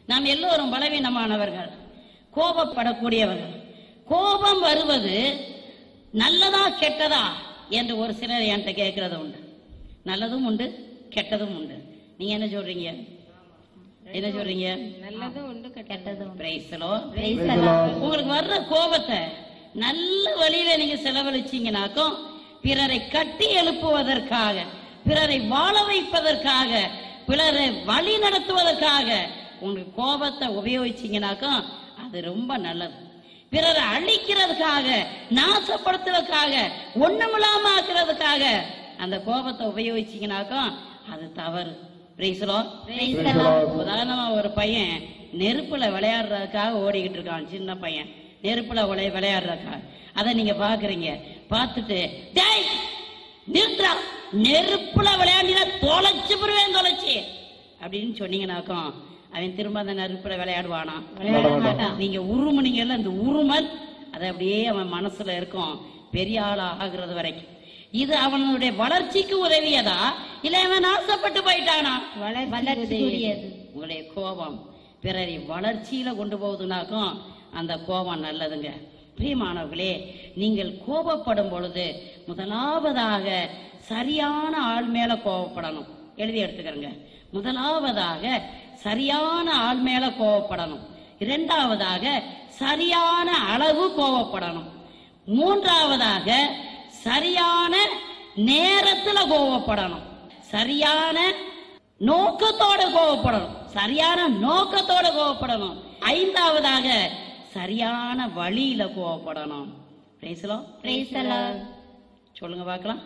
நாம் எல்லோரும் பலவீனமானவர்கள் கோபப்படக்கூடியவர்கள் கோபம் வருவது நல்லதா கெட்டதா என்று ஒரு சிலர் என்கிட்ட கேட்கறது உண்டு நல்லதும் உண்டு கெட்டதும் உண்டு நீங்க என்ன சொல்றீங்க என்ன சொல்றீங்க நல்லதும் உண்டு கெட்டதும் உண்டு. Praise the Lord. Praise the Lord. உங்களுக்கு வர்ற கோபத்தை நல்ல வழியில நீங்க செலவழிச்சீங்கனாக்கும் பிறரை கட்டி எழுப்புவதற்காக பிறரை வாழ வைப்பதற்காக பிறரை வழி நடத்துவதற்காக உங்க கோபத்தை உபயோகிச்சீங்கனாக்கும் அது ரொம்ப நல்லது பிறரை அழிக்கிறதுக்காக நாசப்படுத்துறதுக்காக ஒண்ணுமில்லாம ஆக்குறதுக்காக அந்த கோபத்தை உபயோகிச்சீங்கனாக்கும் அது தவறு Praise the Lord. Praise the Lord. உதாரணமா ஒரு பையன் நெருப்புல விளையாடுறதுக்காக ஓடிக்கிட்டு இருக்கான் சின்ன பையன் நெருப்புல விளைய விளையாடுறதுக்காக அதை நீங்க பாக்குறீங்க பார்த்துட்டு டேய் நிறுத்துறா நெருப்புல விளையாண்டினா தொலைச்சு போடுவேன் தொலைச்சு அப்படின்னு சொன்னீங்கனாக்கும் அவன் திரும்ப அந்த நெருப்புல விளையாடுவானா விளையாட மாட்டான். நீங்க உருமுனீங்கல்ல இந்த உருமல் அது அப்படியே அவன் மனசுல இருக்கும் பெரிய ஆளா ஆகுறது வரைக்கும் இது அவனுடைய வளர்ச்சிக்கு உதவியதா இல்ல அவன் ஆசைப்பட்டு போயிட்டானா வளர்ச்சிக்குரியது உங்களுடைய கோபம் பிறரை வளர்ச்சியில கொண்டு போகுதுனாக்கும் அந்த கோபம் நல்லதுங்க பிரியமானவர்களே நீங்கள் கோபப்படும் பொழுது முதலாவதாக சரியான ஆள் மேல கோபப்படணும் எழுதி எடுத்துக்கிறங்க முதலாவதாக சரியான ஆள் மேல கோபப்படணும் இரண்டாவதாக சரியான அளவு கோபப்படணும் மூன்றாவதாக சரியான நேரத்துல கோபப்படணும் சரியான நோக்கத்தோட கோவப்படணும் சரியான நோக்கத்தோட கோவப்படணும் ஐந்தாவதாக சரியான வழியில கோவப்படணும் Praise the Lord. Praise the Lord. சொல்லுங்க பார்க்கலாம்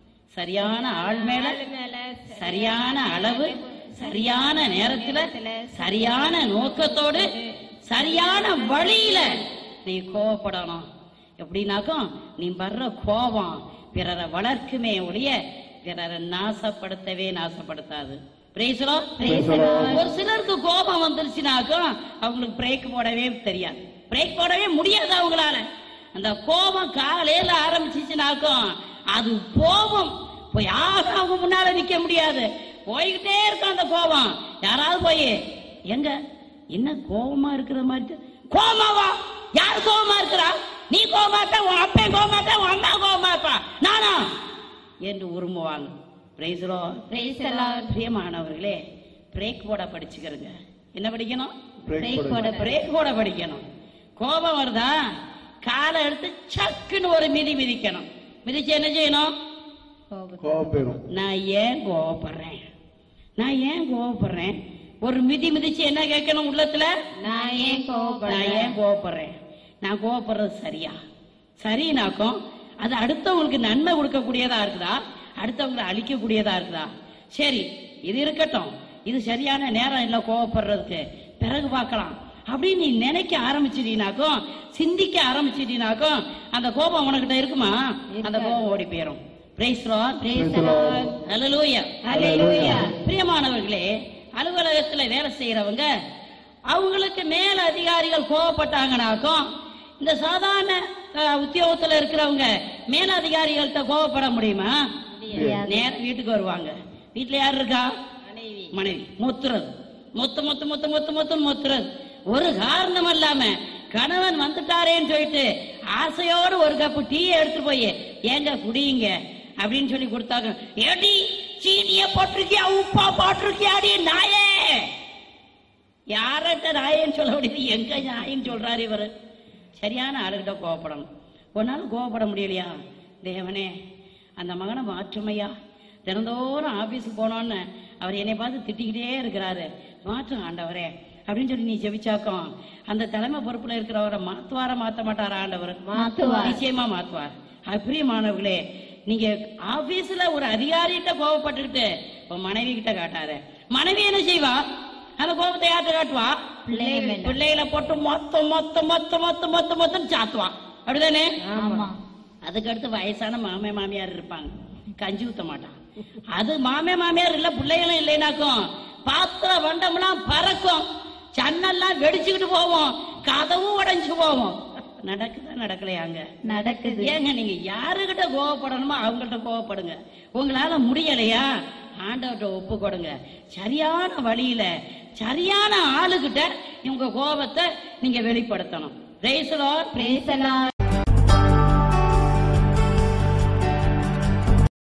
சரியான ஆள் மேல ஆளு மேல சரியான அளவு சரியான நேரத்துல சரியான நோக்கத்தோடு சரியான வழியில நீ கோவப்படணும் எப்படின்னாக்கும் நீ வர்ற கோபம் பிறரை வளர்க்குமே ஒழிய பிறரை நாசப்படுத்தவே நாசப்படுத்தாது Praise the Lord. ஒரு சிலருக்கு கோபம் வந்துருச்சுனாக்கும் அவங்களுக்கு பிரேக் போடவே தெரியாது பிரேக் போடவே முடியாது அவங்களால அந்த கோபம் காலையில ஆரம்பிச்சிச்சுனாக்கும் அது போகும் போய் யாரும் அவங்க முன்னால நிக்க முடியாது போய்கிட்டே இருக்கும் அந்த கோபம் யாராவது போய் எங்க என்ன கோபமா இருக்கிற மாதிரி தெ- கோபமாவா யார் கோபமா இருக்கிறா நீ கோபமா இருப்ப உன் அப்பன் கோபமா இருப்ப உன் அம்மா கோபமா இருப்பா நானா என்று உருமுவாங்க Praise the Lord. Praise the Lord. பிரியமானவர்களே பிரேக் போட படிச்சுக்கிறங்க என்ன படிக்கணும் Break போட பிரேக் போட படிக்கணும் கோபம் வருதா காலை எடுத்து சக்குன்னு ஒரு மிதி மிதிக்கணும் மிதிச்சு என்ன செய்யணும் கோபம். கோபம் போயிடும் நான் ஏன் கோவப்படுறேன் நான் ஏன் கோவப்படுறேன் ஒரு மிதி மிதிச்சு என்ன கேட்கணும் உள்ளத்துல நான் ஏன் நான் கோபப்படுறேன் ஏன் கோவப்படுறேன் நான் கோவப்படுறது சரியா சரினாக்கும் அது அடுத்தவங்களுக்கு நன்மை கொடுக்கக்கூடியதா இருக்குதா அடுத்தவங்களை அழிக்கக்கூடியதா இருக்குதா சரி இது இருக்கட்டும் இது சரியான நேரம் இல்ல கோவப்படுறதுக்கு பிறகு பார்க்கலாம் அப்படின்னு நீ நினைக்க ஆரம்பிச்சிட்டீனாக்கும் சிந்திக்க ஆரம்பிச்சிட்டீனாக்கும் அந்த கோபம் உனக்கிட்ட இருக்குமா அந்த கோபம் ஓடி போயிடும் praise Praise the Lord. Hallelujah. Hallelujah. பிரியமானவர்களே அலுவலகத்துல வேலை செய்யறவங்க அவங்களுக்கு மேல அதிகாரிகள் கோவப்பட்டாங்கனாக்கும் இந்த சாதாரண அஹ், உத்தியோகத்துல இருக்கிறவங்க மேல அதிகாரிகள்கிட்ட கோவப்பட முடியுமா முடியாது. நேரம் வீட்டுக்கு வருவாங்க வீட்டுல யார் இருக்கா மனைவி மனைவி மொத்துறது மொத்து மொத்து மொத்து மொத்து மொத்து மொத்துறது ஒரு காரணம் இல்லாம கணவன் வந்துட்டாரேன்னு சொல்லிட்டு ஆசையோடு ஒரு கப்பு டீ எடுத்து போய் ஏங்க குடியுங்க அப்படின்னு சொல்லி கொடுத்தாங்க ஏடி சீனிய போட்டிருக்கியா உப்பா போட்டிருக்கியாடி நாயே யார்கிட்ட நாயேன்னு சொல்ல முடியுது எங்க நாயின்னு சொல்றாரு இவரு சரியான ஆளுகிட்ட கோவப்படணும் ஒரு நாள் கோவப்பட முடியலையா தேவனே அந்த மகனை மாற்றுமையா தினந்தோறும் ஆபீஸுக்கு போனோன்னு அவர் என்னை பார்த்து திட்டிக்கிட்டே இருக்கிறாரு மாற்றும் ஆண்டவரே அப்படின்னு சொல்லி நீ ஜெபிச்சாக்கும் அந்த தலைமை பொறுப்புல இருக்கிறவரை மாத்துவார மாத்த மாட்டாரா ஆண்டவர் மாத்துவார். நிச்சயமா மாத்துவார் அது பிரியமானவர்களே நீங்க ஆபீஸ்ல ஒரு அதிகாரிகிட்ட கோவப்பட்டுக்கிட்டு உன் மனைவி கிட்ட காட்டாரு மனைவி என்ன செய்வா அந்த கோபத்தை யார்கிட்ட காட்டுவா பிள்ளைகள் மேல. பிள்ளைகளை போட்டு மொத்த மொத்த மொத்த மொத்த மொத்த மொத்தம் சாத்துவான் அப்படிதானே ஆமா அதுக்கடுத்து வயசான மாமே மாமியார் இருப்பாங்க கஞ்சி ஊத்த மாட்டான் அது மாமே மாமியார் இல்ல பிள்ளைகளும் இல்லைனாக்கும் பாத்திர வண்டம்லாம் பறக்கும் சன்னெல்லாம் வெடிச்சுக்கிட்டு போவோம் கதவும் உடைஞ்சு போவோம் நடக்குதா நடக்கலையாங்க நடக்குது ஏங்க நீங்க யாருகிட்ட கோவப்படணுமோ அவங்கள்ட்ட கோவப்படுங்க உங்களால முடியலையா ஆண்டவர்கிட்ட ஒப்பு கொடுங்க சரியான வழியில சரியான ஆளுகிட்ட உங்க கோபத்தை நீங்க வெளிப்படுத்தணும் Praise the Lord. Praise the Lord.